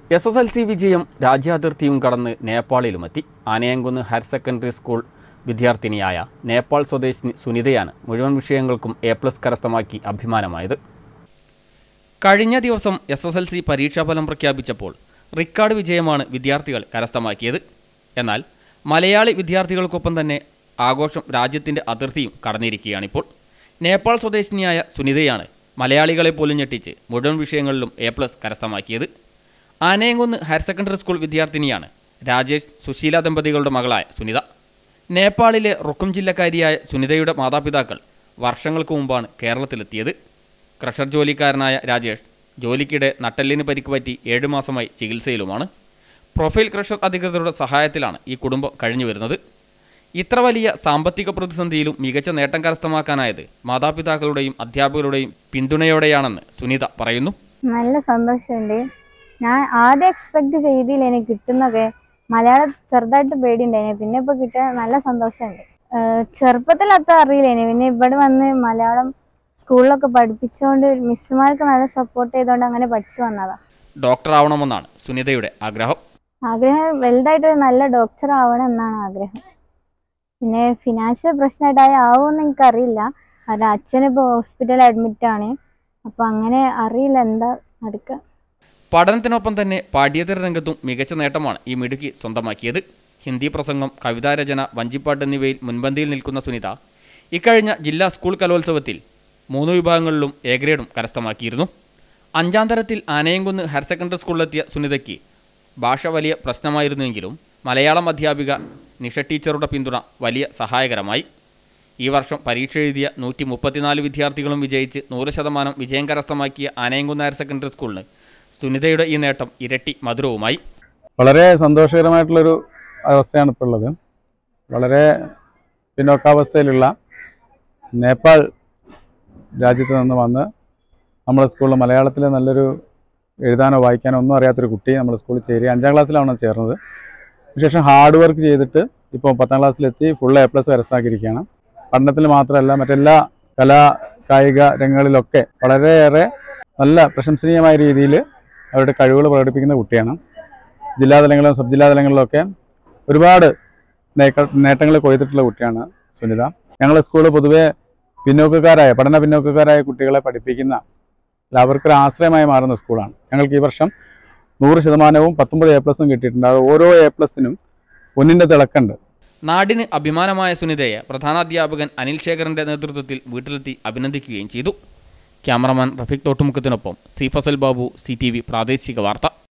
S S L C വിജയം രാജ്യാതിർത്തിയും കടന്ന് നേപ്പാളിലുമെത്തി ആനയംകുന്ന് ഹയർ സെക്കൻഡറി സ്കൂൾ വിദ്യാർത്ഥിനിയായ നേപ്പാൾ സ്വദേശിനി സുനിതയാണ് മുഴുവൻ വിഷയങ്ങൾക്കും എ പ്ലസ് കരസ്ഥമാക്കി അഭിമാനമായത് കഴിഞ്ഞ ദിവസം എസ് എസ് എൽ സി പരീക്ഷാഫലം പ്രഖ്യാപിച്ചപ്പോൾ റിക്കാർഡ് വിജയമാണ് വിദ്യാർത്ഥികൾ കരസ്ഥമാക്കിയത് എന്നാൽ മലയാളി വിദ്യാർത്ഥികൾക്കൊപ്പം തന്നെ ആഘോഷം രാജ്യത്തിൻ്റെ അതിർത്തിയും കടന്നിരിക്കുകയാണിപ്പോൾ നേപ്പാൾ സ്വദേശിനിയായ സുനിതയാണ് മലയാളികളെ പോലും ഞെട്ടിച്ച് മുഴുവൻ വിഷയങ്ങളിലും എ പ്ലസ് കരസ്ഥമാക്കിയത് ആനയംകുന്ന് ഹയർ സെക്കൻഡറി സ്കൂൾ വിദ്യാർത്ഥിനിയാണ് രാജേഷ് സുശീല ദമ്പതികളുടെ മകളായ സുനിത നേപ്പാളിലെ റുക്കും ജില്ലക്കാരിയായ സുനിതയുടെ മാതാപിതാക്കൾ വർഷങ്ങൾക്ക് മുമ്പാണ് കേരളത്തിലെത്തിയത് ക്രഷർ ജോലിക്കാരനായ രാജേഷ് ജോലിക്കിടെ നട്ടെല്ലിന് പരിക്ക് പറ്റി ഏഴു മാസമായി ചികിത്സയിലുമാണ് പ്രൊഫൈൽ ക്രഷർ അധികൃതരുടെ സഹായത്തിലാണ് ഈ കുടുംബം കഴിഞ്ഞു വരുന്നത് ഇത്ര വലിയ സാമ്പത്തിക പ്രതിസന്ധിയിലും മികച്ച നേട്ടം കരസ്ഥമാക്കാനായത് മാതാപിതാക്കളുടെയും അധ്യാപകരുടെയും പിന്തുണയോടെയാണെന്ന് സുനിത പറയുന്നു നല്ല സന്തോഷമുണ്ട് ഞാൻ ആദ്യം എക്സ്പെക്ട് ചെയ്തില്ല എനിക്ക് കിട്ടുന്നൊക്കെ മലയാളം ചെറുതായിട്ട് പേടിയുണ്ടായിന് പിന്നെ ഇപ്പൊ കിട്ടിയ നല്ല സന്തോഷമുണ്ട് ചെറുപ്പത്തിൽ അത്ര അറിയില്ലേനെ പിന്നെ ഇവിടെ വന്ന് മലയാളം സ്കൂളിലൊക്കെ പഠിപ്പിച്ചുകൊണ്ട് മിസ്സുമാർക്ക് നല്ല സപ്പോർട്ട് ചെയ്തുകൊണ്ട് അങ്ങനെ പഠിച്ചു വന്നതാ ഡോക്ടർ ആവണമെന്നാണ് സുനിതയുടെ ആഗ്രഹം ആഗ്രഹം വലുതായിട്ട് ഒരു നല്ല ഡോക്ടർ ആവണം എന്നാണ് ആഗ്രഹം പിന്നെ ഫിനാൻഷ്യൽ പ്രശ്നമായിട്ടായ ആവുമെന്ന് എനിക്കറിയില്ല കാരണം അച്ഛനിപ്പോൾ ഹോസ്പിറ്റലിൽ അഡ്മിറ്റ് ആണ് അപ്പൊ അങ്ങനെ അറിയില്ല എന്താ നടക്കുക പഠനത്തിനൊപ്പം തന്നെ പാഠ്യേതര രംഗത്തും മികച്ച നേട്ടമാണ് ഈ മിടുക്കി സ്വന്തമാക്കിയത് ഹിന്ദി പ്രസംഗം കവിതാരചന വഞ്ചിപ്പാട്ട് എന്നിവയിൽ മുൻപന്തിയിൽ നിൽക്കുന്ന സുനിത ഇക്കഴിഞ്ഞ ജില്ലാ സ്കൂൾ കലോത്സവത്തിൽ മൂന്ന് വിഭാഗങ്ങളിലും എ ഗ്രേഡും കരസ്ഥമാക്കിയിരുന്നു അഞ്ചാം തരത്തിൽ ആനയംകുന്ന് ഹയർ സെക്കൻഡറി സ്കൂളിലെത്തിയ സുനിതയ്ക്ക് ഭാഷ വലിയ പ്രശ്നമായിരുന്നുവെങ്കിലും മലയാളം അധ്യാപിക നിഷ ടീച്ചറുടെ പിന്തുണ വലിയ സഹായകരമായി ഈ വർഷം പരീക്ഷ എഴുതിയ നൂറ്റി മുപ്പത്തിനാല് വിദ്യാർത്ഥികളും വിജയിച്ച് നൂറ് ശതമാനം വിജയം കരസ്ഥമാക്കിയ ആനയംകുന്ന് ഹയർ സെക്കൻഡറി സ്കൂളിന് സുനിതയുടെ ഈ നേട്ടം ഇരട്ടി മധുരവുമായി വളരെ സന്തോഷകരമായിട്ടുള്ളൊരു അവസ്ഥയാണ് ഇപ്പോൾ ഉള്ളത് വളരെ പിന്നോക്കാവസ്ഥയിലുള്ള നേപ്പാൾ രാജ്യത്ത് നിന്ന് വന്ന് നമ്മുടെ സ്കൂളിൽ മലയാളത്തിൽ നല്ലൊരു എഴുതാനോ വായിക്കാനോ ഒന്നും അറിയാത്തൊരു കുട്ടി നമ്മുടെ സ്കൂളിൽ ചേരുക അഞ്ചാം ക്ലാസ്സിലാണ് ചേർന്നത് അതിനുശേഷം ഹാർഡ് വർക്ക് ചെയ്തിട്ട് ഇപ്പോൾ പത്താം ക്ലാസ്സിലെത്തി ഫുൾ എ പ്ലസ് കരസ്ഥമാക്കിയിരിക്കുകയാണ് പഠനത്തിൽ മാത്രമല്ല മറ്റെല്ലാ കലാ കായിക രംഗങ്ങളിലൊക്കെ വളരെയേറെ നല്ല പ്രശംസനീയമായ രീതിയിൽ അവരുടെ കഴിവുകൾ പ്രകടിപ്പിക്കുന്ന കുട്ടിയാണ് ജില്ലാതലങ്ങളിലും സബ് ജില്ലാതലങ്ങളിലൊക്കെ ഒരുപാട് നേക്ക നേട്ടങ്ങൾ കൊയ്തിട്ടുള്ള കുട്ടിയാണ് സുനിത ഞങ്ങളുടെ സ്കൂൾ പൊതുവെ പിന്നോക്കക്കാരായ പഠന പിന്നോക്കക്കാരായ കുട്ടികളെ പഠിപ്പിക്കുന്ന അല്ല, അവർക്കൊരു ആശ്രയമായി മാറുന്ന സ്കൂളാണ് ഞങ്ങൾക്ക് ഈ വർഷം നൂറ് ശതമാനവും പത്തൊമ്പത് എ പ്ലസും കിട്ടിയിട്ടുണ്ട് അത് ഓരോ എ പ്ലസിനും ഒന്നിൻ്റെ തിളക്കുണ്ട് നാടിന് അഭിമാനമായ സുനിതയെ പ്രധാനാധ്യാപകൻ അനിൽ ശേഖറിന്റെ നേതൃത്വത്തിൽ വീട്ടിലെത്തി അഭിനന്ദിക്കുകയും ചെയ്തു ക്യാമറമാൻ റഫീഖ് തോട്ടുമുക്കത്തിനൊപ്പം C Fazal Babu C T V പ്രാദേശിക വാർത്ത